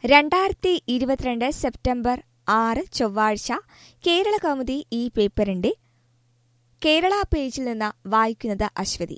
രണ്ടായിരത്തി ഇരുപത്തിരണ്ട് സെപ്റ്റംബർ ആറ് ചൊവ്വാഴ്ച കേരള കൗമുദി ഈ പേപ്പറിന്റെ കേരള പേജിൽ നിന്ന് വായിക്കുന്നത് അശ്വതി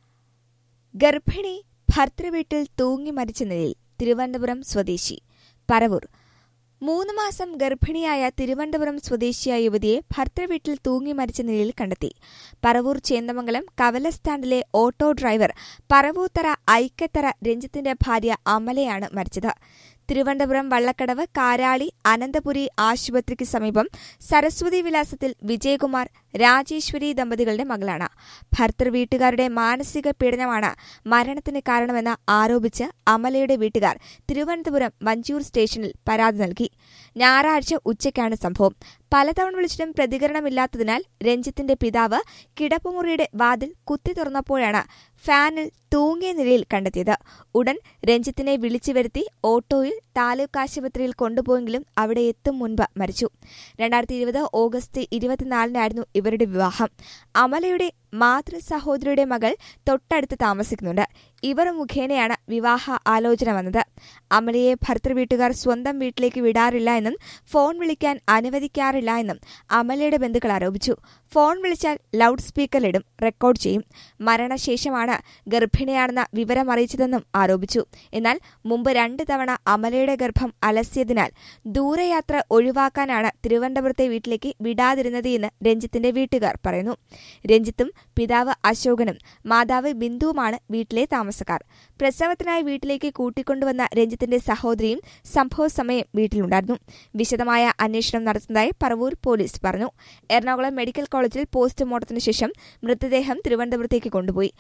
ഗർഭിണി ഭർത്തൃവീട്ടിൽ തൂങ്ങി മരിച്ച നിലയിൽ തിരുവനന്തപുരം സ്വദേശി പരവൂർ മൂന്ന് മാസം ഗർഭിണിയായ തിരുവനന്തപുരം സ്വദേശിയായ യുവതിയെ ഭർത്തൃവീട്ടിൽ തൂങ്ങി മരിച്ച നിലയിൽ കണ്ടെത്തി പറവൂർ ചേന്ദമംഗലം കവല സ്റ്റാൻഡിലെ ഓട്ടോ ഡ്രൈവർ പറവൂത്തറ ഐക്കത്തറ രഞ്ജിത്തിന്റെ ഭാര്യ അമലയാണ് മരിച്ചത് തിരുവനന്തപുരം വള്ളക്കടവ് കാരാളി അനന്തപുരി ആശുപത്രിക്ക് സമീപം സരസ്വതി വിലാസത്തിൽ വിജയകുമാർ രാജേശ്വരി ദമ്പതികളുടെ മകളാണ് ഭർത്തൃ വീട്ടുകാരുടെ മാനസിക പീഡനമാണ് മരണത്തിന് കാരണമെന്ന് ആരോപിച്ച് അമലയുടെ വീട്ടുകാർ തിരുവനന്തപുരം വഞ്ചൂർ സ്റ്റേഷനിൽ പരാതി നൽകി ഞായറാഴ്ച ഉച്ചയ്ക്കാണ് സംഭവം പലതവണ വിളിച്ചിട്ടും പ്രതികരണമില്ലാത്തതിനാൽ രഞ്ജിത്തിന്റെ പിതാവ് കിടപ്പുമുറിയുടെ വാതിൽ കുത്തി തുറന്നപ്പോഴാണ് ഫാനിൽ തൂങ്ങിയ നിലയിൽ കണ്ടെത്തിയത് ഉടൻ രഞ്ജിത്തിനെ വിളിച്ചു വരുത്തി ഓട്ടോയിൽ താലൂക്ക് ആശുപത്രിയിൽ കൊണ്ടുപോയെങ്കിലും അവിടെ എത്തും മുൻപ് മരിച്ചു രണ്ടായിരത്തി ഇരുപത് ഓഗസ്റ്റ് ഇരുപത്തിനാലിനായിരുന്നു ഇവരുടെ വിവാഹം അമലയുടെ മാതൃ സഹോദരിയുടെ മകൾ തൊട്ടടുത്ത് താമസിക്കുന്നുണ്ട് ഇവർ മുഖേനയാണ് വിവാഹ ആലോചന വന്നത് അമലയെ ഭർത്തൃവീട്ടുകാർ സ്വന്തം വീട്ടിലേക്ക് വിടാറില്ല എന്നും ഫോൺ വിളിക്കാൻ അനുവദിക്കാറില്ല എന്നും അമലയുടെ ബന്ധുക്കൾ ആരോപിച്ചു ഫോൺ വിളിച്ചാൽ ലൗഡ് സ്പീക്കറിലിടും റെക്കോർഡ് ചെയ്യും മരണശേഷമാണ് ഗർഭിണിയാണെന്ന വിവരം അറിയിച്ചതെന്നും ആരോപിച്ചു എന്നാൽ മുമ്പ് രണ്ട് തവണ അമലയുടെ ഗർഭം അലസിയതിനാൽ ദൂരയാത്ര ഒഴിവാക്കാനാണ് തിരുവനന്തപുരത്തെ വീട്ടിലേക്ക് വിടാതിരുന്നത് എന്ന് രഞ്ജിത്തിന്റെ വീട്ടുകാർ പറയുന്നു രഞ്ജിത്തും പിതാവ് അശോകനും മാതാവ് ബിന്ദുവുമാണ് വീട്ടിലെ താമസക്കാർ പ്രസവത്തിനായി വീട്ടിലേക്ക് കൂട്ടിക്കൊണ്ടുവന്ന രഞ്ജിത്തിന്റെ സഹോദരിയും സംഭവ സമയം വീട്ടിലുണ്ടായിരുന്നു വിശദമായ അന്വേഷണം നടത്തുന്നതായി പറവൂർ പോലീസ് പറഞ്ഞു എറണാകുളം മെഡിക്കൽ കോളേജിൽ പോസ്റ്റ്മോർട്ടത്തിന് ശേഷം മൃതദേഹം തിരുവനന്തപുരത്തേക്ക് കൊണ്ടുപോയി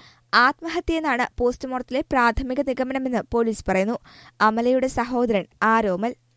ആത്മഹത്യയെന്നാണ് പോസ്റ്റ്മോർട്ടത്തിലെ പ്രാഥമിക നിഗമനമെന്ന് പോലീസ് പറയുന്നു അമലയുടെ സഹോദരൻ ആരോമൽ